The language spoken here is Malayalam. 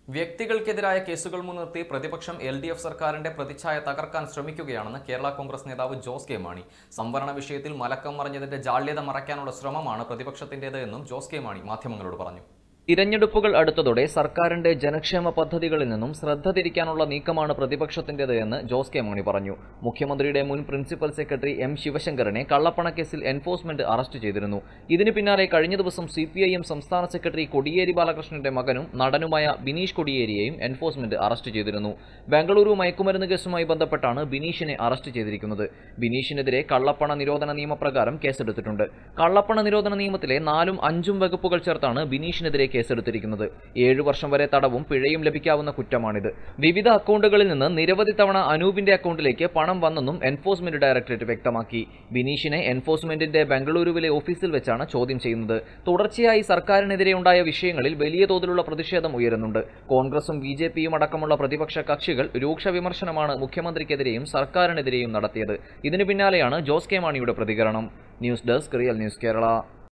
വ്യക്തികൾക്കെതിരായ കേസുകൾ മുൻനിർത്തി പ്രതിപക്ഷം എൽ ഡി എഫ് സർക്കാരിന്റെ പ്രതിച്ഛായ തകർക്കാൻ ശ്രമിക്കുകയാണെന്ന് കേരള കോൺഗ്രസ് നേതാവ് ജോസ് കെ മാണി സംവരണ വിഷയത്തിൽ മലക്കം മറിഞ്ഞതിന്റെ ജാള്യത മറയ്ക്കാനുള്ള ശ്രമമാണ് പ്രതിപക്ഷത്തിന്റേത് എന്നും ജോസ് കെ മാണി മാധ്യമങ്ങളോട് പറഞ്ഞു തിരഞ്ഞെടുപ്പുകൾ അടുത്തതോടെ സർക്കാരിന്റെ ജനക്ഷേമ പദ്ധതികളിൽ നിന്നും ശ്രദ്ധ തിരിക്കാനുള്ള നീക്കമാണ് പ്രതിപക്ഷത്തിന്റേത് എന്ന് ജോസ് കെ മാണി പറഞ്ഞു മുഖ്യമന്ത്രിയുടെ മുൻ പ്രിൻസിപ്പൽ സെക്രട്ടറി എം ശിവശങ്കറിനെ കള്ളപ്പണക്കേസിൽ എൻഫോഴ്സ്മെന്റ് അറസ്റ്റ് ചെയ്തിരുന്നു ഇതിന് പിന്നാലെ കഴിഞ്ഞ ദിവസം സി പി ഐ എം സംസ്ഥാന സെക്രട്ടറി കൊടിയേരി ബാലകൃഷ്ണന്റെ മകനും നടനുമായ ബിനീഷ് കൊടിയേരിയെയും എൻഫോഴ്സ്മെന്റ് അറസ്റ്റ് ചെയ്തിരുന്നു ബംഗളൂരു മയക്കുമരുന്ന് കേസുമായി ബന്ധപ്പെട്ടാണ് ബിനീഷിനെ അറസ്റ്റ് ചെയ്തിരിക്കുന്നത് ബിനീഷിനെതിരെ കള്ളപ്പണ നിരോധന നിയമപ്രകാരം കേസെടുത്തിട്ടുണ്ട് കള്ളപ്പണ നിരോധന നിയമത്തിലെ നാലും അഞ്ചും വകുപ്പുകൾ ചേർത്താണ് ബിനീഷിനെതിരെ കേസെടുത്തിരിക്കുന്നത് ഏഴു വർഷം വരെ തടവും പിഴയും ലഭിക്കാവുന്ന കുറ്റമാണിത് വിവിധ അക്കൗണ്ടുകളിൽ നിന്ന് നിരവധി തവണ അനൂപിന്റെ അക്കൗണ്ടിലേക്ക് പണം വന്നെന്നും എൻഫോഴ്സ്മെന്റ് ഡയറക്ടറേറ്റ് വ്യക്തമാക്കി ബിനീഷിനെ എൻഫോഴ്സ്മെന്റിന്റെ ബംഗളൂരുവിലെ ഓഫീസിൽ വെച്ചാണ് ചോദ്യം ചെയ്യുന്നത് തുടർച്ചയായി സർക്കാരിനെതിരെ ഉണ്ടായ വിഷയങ്ങളിൽ വലിയ തോതിലുള്ള പ്രതിഷേധം ഉയരുന്നുണ്ട് കോൺഗ്രസും ബി ജെ പിയും അടക്കമുള്ള പ്രതിപക്ഷ കക്ഷികൾ രൂക്ഷ വിമർശനമാണ് മുഖ്യമന്ത്രിക്കെതിരെയും സർക്കാരിനെതിരെയും നടത്തിയത് ഇതിനു പിന്നാലെയാണ് ജോസ് കെ മാണിയുടെ പ്രതികരണം news desk real news Kerala